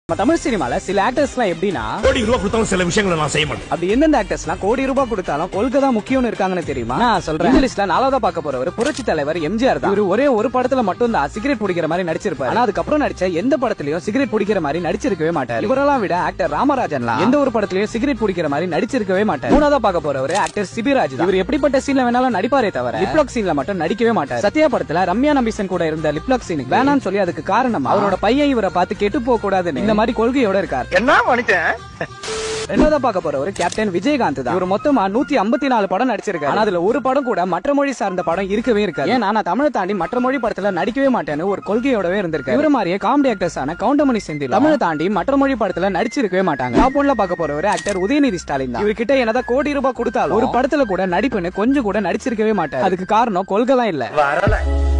நம்ம தமிழ் சினிமால சில ஆக்டர்ஸ்லாம் எப்படின்னா கோடி ரூபா கொடுத்தாலும் சில விஷயங்களை நான் செய்ய மாட்டேன் அப்படி எந்தெந்த ஆக்டர்ஸ்லாம் கோடி ரூபாய் கொடுத்தாலும் கொள்கை தான் முக்கியம்னு இருக்காங்கன்னு தெரியுமா நான் சொல்றேன் இந்த லிஸ்ட்ல நாலாவதா பார்க்க போறவர் புரட்சி தலைவர் எம்ஜிஆர் தான் இவரு ஒரே ஒரு படத்துல மட்டும் தான் சிகரெட் பிடிக்கிற மாதிரி நடிச்சிருப்பாரு ஆனா அதுக்கப்புறம் நடிச்ச எந்த படத்துலயும் சிகரெட் பிடிக்கிற மாதிரி நடிச்சிருக்கவே மாட்டார் இவரெல்லாம் விட ஆக்டர் ராமராஜன்லாம் எந்த ஒரு படத்துலயும் சிகரெட் பிடிக்கிற மாதிரி நடிச்சிருக்கவே மாட்டார் மூணாவதா பார்க்க போறவர் ஆக்டர் சிபிராஜ் தான். இவர் எப்படிப்பட்ட சீன்ல வேணாலும் நடிப்பாரே தவிர லிப்லாக் சீன்ல மட்டும் நடிக்கவே மாட்டார் சத்யா படத்துல ரம்யா நம்பிசன் கூட இருந்த லிப்லாக் சீனுக்கு வேணாம்னு சொல்லி அதுக்கு காரணம் அவரோட பையன் இவரை பார்த்து கெட்டு போக கூடாதுன்னு இந்த மாதிரி கொள்கையோட இருக்கார் என்ன மனுஷன் ரெண்டாவதா பார்க்க போறவர் கேப்டன் விஜயகாந்த் தான் இவர் மொத்தமா நூத்தி ஐம்பத்தி நாலு படம் நடிச்சிருக்காரு ஆனா அதுல ஒரு படம் கூட மற்ற மொழி சார்ந்த படம் இருக்கவே இருக்காது ஏன்னா நான் தமிழை தாண்டி மற்ற மொழி படத்துல நடிக்கவே மாட்டேன்னு ஒரு கொள்கையோடவே இருந்திருக்காரு இவர மாதிரியே காமெடி ஆக்டர்ஸான கவுண்டமணி செந்தில் தமிழை தாண்டி மற்ற மொழி படத்துல நடிச்சிருக்கவே மாட்டாங்க டாப் ஒன்ல பார்க்க போறவர் ஆக்டர் உதயநிதி ஸ்டாலின் தான் இவர்கிட்ட என்னதான் கோடி ரூபாய் கொடுத்தாலும் ஒரு படத்துல கூட நடிப்புன்னு கொஞ்சம் கூட நடிச்சிருக்கவே மாட்டார் அதுக்கு காரணம் கொள்கை தான் இல்ல வரல